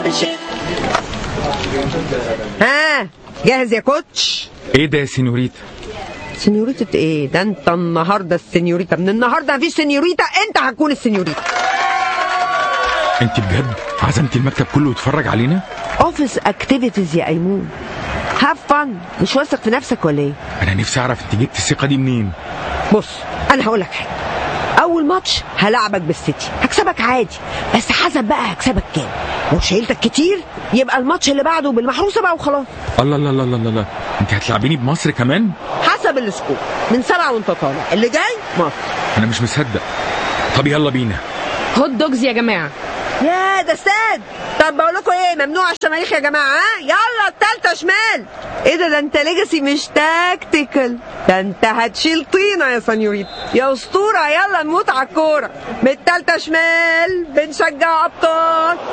ها جاهز يا كوتش ايه ده يا سينوريتا سينيوريتا ايه ده انت النهارده السينيوريتا من النهارده مفيش سينيوريتا انت هتكون السينيوريتا انت بجد عزمتي المكتب كله يتفرج علينا اوفيس اكتيفيتيز يا ايمون هاف فن مش واثق في نفسك ولا ايه انا نفسي اعرف انت جبت الثقه دي منين بص انا هقول لك حاجه اول ماتش هلعبك بالسيتي هكسبك عادي بس حسب بقى هكسبك كام لو شيلتك كتير يبقى الماتش اللي بعده بالمحروسه بقى وخلاص الله الله الله الله الله انت هتلعبيني بمصر كمان حسب السكور من سبعه وانت طالع اللي جاي مصر انا مش مصدق طب يلا بينا هوت دوجز يا جماعه يا ده استاذ طب بقول لكم ايه ممنوع الشماريخ يا جماعه ها يلا التالتة شمال ايه ده ده انت ليجاسي مش تاكتيكال ده انت هتشيل طينه يا سنيوريتا يا اسطوره يلا نموت على الكوره من التالتة شمال بنشجع ابطال